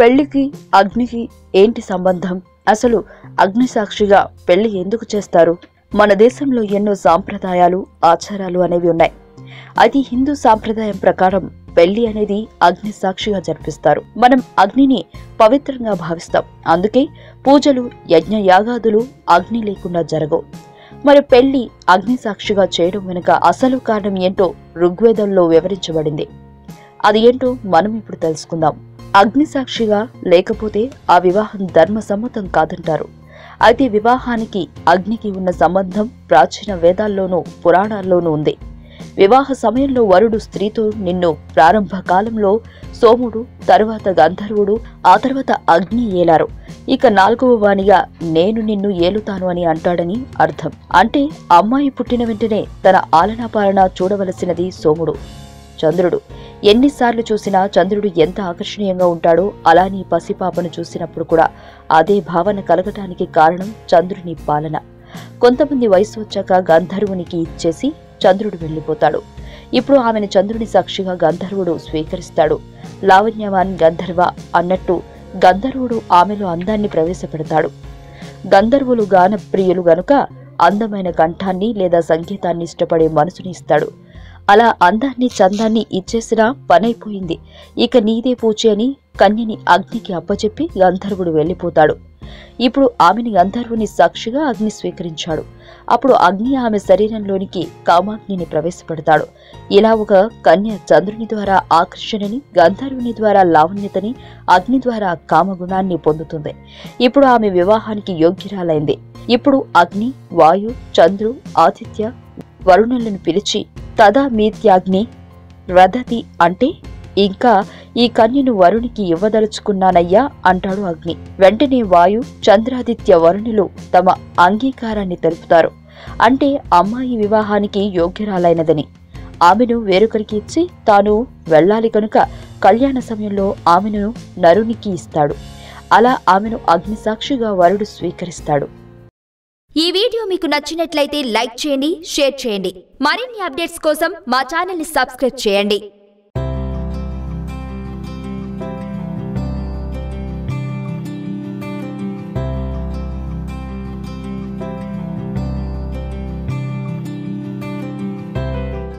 పెళ్లికి అగ్నికి ఏంటి సంబంధం అసలు అగ్ని సాక్షిగా పెళ్లి ఎందుకు చేస్తారు మన దేశంలో ఎన్నో సాంప్రదాయాలు ఆచారాలు అనేవి ఉన్నాయి అది హిందూ సాంప్రదాయం ప్రకారం పెళ్లి అనేది అగ్ని సాక్షిగా జరిపిస్తారు మనం అగ్నిని పవిత్రంగా భావిస్తాం అందుకే పూజలు యజ్ఞ యాగాదులు అగ్ని లేకుండా జరగవు మరి పెళ్లి అగ్ని సాక్షిగా చేయడం వెనుక అసలు కారణం ఏంటో ఋగ్వేదంలో వివరించబడింది అది ఏంటో మనం ఇప్పుడు తెలుసుకుందాం అగ్ని సాక్షిగా లేకపోతే ఆ వివాహం ధర్మ సమ్మతం కాదంటారు అయితే వివాహానికి అగ్నికి ఉన్న సంబంధం ప్రాచీన వేదాల్లోనూ పురాణాల్లోనూ ఉంది వివాహ సమయంలో వరుడు స్త్రీతో నిన్ను ప్రారంభ కాలంలో సోముడు తరువాత గంధర్వుడు ఆ తర్వాత అగ్ని ఏలారు ఇక నాలుగవ వానిగా నేను నిన్ను ఏలుతాను అని అంటాడని అర్థం అంటే అమ్మాయి పుట్టిన వెంటనే తన ఆలనాపాలన చూడవలసినది సోముడు చంద్రుడు ఎన్నిసార్లు చూసినా చంద్రుడు ఎంత ఆకర్షణీయంగా ఉంటాడో అలాని పసిపాపను చూసినప్పుడు కూడా అదే భావన కలగటానికి కారణం చంద్రుని పాలన కొంతమంది వయసు వచ్చాక గంధర్వునికి ఇచ్చేసి చంద్రుడు వెళ్ళిపోతాడు ఇప్పుడు ఆమెను చంద్రుని సాక్షిగా గంధర్వుడు స్వీకరిస్తాడు లావణ్యవాన్ గంధర్వ అన్నట్టు గంధర్వుడు ఆమెలో అందాన్ని ప్రవేశపెడతాడు గంధర్వులు గాన ప్రియులు గనుక అందమైన కంఠాన్ని లేదా సంగీతాన్ని ఇష్టపడే మనసుని ఇస్తాడు అలా అందాన్ని చందాన్ని ఇచ్చేసినా పనైపోయింది ఇక నీదే పూచి అని కన్యని అగ్నికి అప్పచెప్పి గంధర్వుడు వెళ్ళిపోతాడు ఇప్పుడు ఆమెని గంధర్వుని సాక్షిగా అగ్ని స్వీకరించాడు అప్పుడు అగ్ని ఆమె శరీరంలోనికి కామాగ్నిని ప్రవేశపెడతాడు ఇలా ఒక కన్య చంద్రుని ద్వారా ఆకర్షణని గంధర్వుని ద్వారా లావణ్యతని అగ్ని ద్వారా కామగుణాన్ని పొందుతుంది ఇప్పుడు ఆమె వివాహానికి యోగ్యురాలైంది ఇప్పుడు అగ్ని వాయు చంద్రు ఆదిత్య వరుణులను పిలిచి తదా మీత్యాగ్ని రథతి అంటే ఇంకా ఈ కన్యను వరునికి ఇవ్వదలుచుకున్నానయ్యా అంటాడు అగ్ని వెంటనే వాయు చంద్రాదిత్య వరుణులు తమ అంగీకారాన్ని తెలుపుతారు అంటే అమ్మాయి వివాహానికి యోగ్యురాలైనదని ఆమెను వేరొకరికి ఇచ్చి తాను వెళ్ళాలి కనుక కళ్యాణ సమయంలో ఆమెను నరునికి ఇస్తాడు అలా ఆమెను అగ్నిసాక్షిగా వరుడు స్వీకరిస్తాడు ఈ వీడియో మీకు నచ్చినట్లయితే లైక్ చేయండి షేర్ చేయండి మరిన్ని అప్డేట్స్ కోసం మా ఛానల్ని సబ్స్క్రైబ్ చేయండి